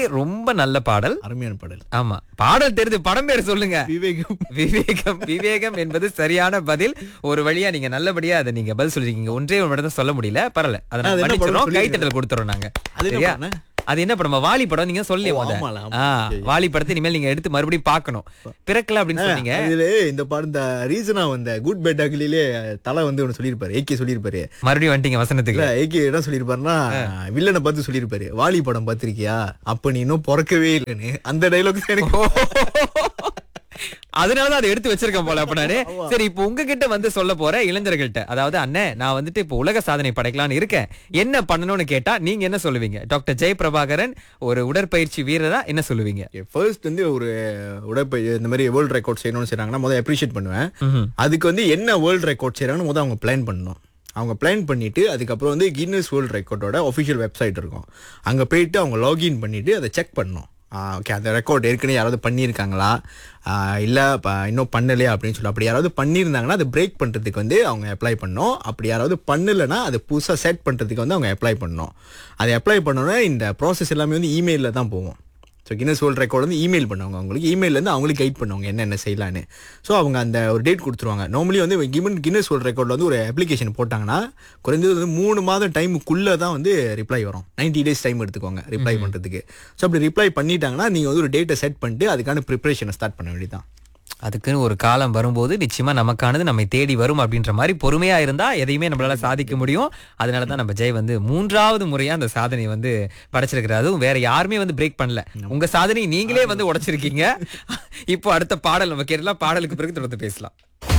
ரொம்ப நல்ல பாடல் அருமையான பாடல் ஆமா பாடல் தெரிஞ்சு படம் பேர் சொல்லுங்க விவேகம் விவேகம் விவேகம் என்பது சரியான பதில் ஒரு வழியா நீங்க நல்லபடியா அதை நீங்க பதில் சொல்லிருக்கீங்க ஒன்றே ஒரு மட்டும் தான் சொல்ல முடியல பரவாயில்ல அதை அது நாங்க என்ன படம் மன்னிச்சிடுறோம் சொல்லிருங்க. கைத்தட்டல் கொடுத்துறோம் நாங்க அது என்ன சரியா? படம்? அது என்ன படம் வாலி படம் நீங்க சொல்லி ஓ, ஆமால, ஆமா. வாலி படத்தை இனிமேல் நீங்க எடுத்து மறுபடியும் பார்க்கணும் பிறக்கல அப்படின்னு சொன்னீங்க இதுல இந்த பாடம் இந்த ரீசனா வந்த குட் பெட் அகிலே தலை வந்து ஒன்னு சொல்லியிருப்பாரு ஏகே சொல்லியிருப்பாரு மறுபடியும் வந்துட்டீங்க வசனத்துக்கு இல்ல ஏகே என்ன சொல்லியிருப்பாருன்னா வில்லனை பார்த்து சொல்லியிருப்பாரு வாலி படம் பார்த்திருக்கியா அப்ப நீ இன்னும் பிறக்கவே இல்லைன்னு அந்த டைலாக் எனக்கு அதனாலதான் அதை எடுத்து வச்சிருக்கேன் போல அப்ப நானு சரி இப்போ உங்ககிட்ட வந்து சொல்ல போற இளைஞர்கள்ட்ட அதாவது அண்ணே நான் வந்துட்டு இப்போ உலக சாதனை படைக்கலாம்னு இருக்கேன் என்ன பண்ணணும்னு கேட்டா நீங்க என்ன சொல்லுவீங்க டாக்டர் ஜெய் பிரபாகரன் ஒரு உடற்பயிற்சி வீரரா என்ன சொல்லுவீங்க ஃபர்ஸ்ட் வந்து ஒரு உடற்பயிற்சி இந்த மாதிரி வேர்ல்ட் ரெக்கார்ட் செய்யணும்னு செய்றாங்கன்னா முதல்ல அப்ரிஷியேட் பண்ணுவேன் ம்ஹும். அதுக்கு வந்து என்ன வேர்ல்ட் ரெக்கார்ட் செய்றாங்கன்னு முதல்ல அவங்க பிளான் பண்ணணும் அவங்க பிளான் பண்ணிட்டு அதுக்கப்புறம் வந்து கின்னஸ் வேர்ல்ட் ரெக்கார்டோட ஒஃபிஷியல் வெப்சைட் இருக்கும் அங்க போயிட்டு அவங்க லாகின் பண்ணிட்டு அதை செக் பண்ணணும் ஓகே அந்த ரெக்கார்ட் ஏற்கனவே யாராவது பண்ணியிருக்காங்களா ஆஹ் இல்ல ப- இன்னும் பண்ணலையா அப்படின்னு சொல்லி அப்படி யாராவது பண்ணியிருந்தாங்கன்னா அதை பிரேக் பண்றதுக்கு வந்து அவங்க அப்ளை பண்ணணும் அப்படி யாராவது பண்ணலைன்னா அதை புதுசாக செட் பண்றதுக்கு வந்து அவங்க அப்ளை பண்ணணும் அதை அப்ளை பண்ணோன்னா இந்த ப்ராசஸ் எல்லாமே வந்து இமெயிலில் தான் போகும் ஸோ கின்னஸ் வேர்ல்ட் ரெக்கார்ட் வந்து இமெயில் பண்ணுவாங்க அவங்களுக்கு இமெயிலேருந்து அவங்களுக்கு கைட் பண்ணுவாங்க என்னென்ன செய்யலான்னு ஸோ அவங்க அந்த ஒரு டேட் கொடுத்துருவாங்க நார்மலி வந்து கிவன் கின்னஸ் வேர்ல்ட் ரெக்கார்டில் வந்து ஒரு அப்ளிகேஷன் போட்டாங்கன்னா குறைஞ்சது வந்து மூணு மாதம் டைமுக்குள்ளே தான் வந்து ரிப்ளை வரும் 90 டேஸ் டைம் எடுத்துக்கோங்க ரிப்ளை பண்ணுறதுக்கு ஸோ அப்படி ரிப்ளை பண்ணிட்டாங்கன்னா நீங்கள் வந்து ஒரு டேட்டை செட் பண்ணிட்டு அதுக்கான ப்ரிப்பரேஷனை ஸ்டார்ட் பண்ண வேண்டியதான் அதுக்குன்னு ஒரு காலம் வரும்போது நிச்சயமா நமக்கானது நம்மை தேடி வரும் அப்படின்ற மாதிரி பொறுமையா இருந்தா எதையுமே நம்மளால சாதிக்க முடியும் அதனால தான் நம்ம ஜெய் வந்து மூன்றாவது முறையா அந்த சாதனையை வந்து படைச்சிருக்கிறாரு அதுவும் வேற யாருமே வந்து பிரேக் பண்ணல உங்க சாதனை நீங்களே வந்து உடைச்சிருக்கீங்க இப்போ அடுத்த பாடல் நம்ம கேட்கலாம் பாடலுக்கு பிறகு தொடர்ந்து பேசலாம்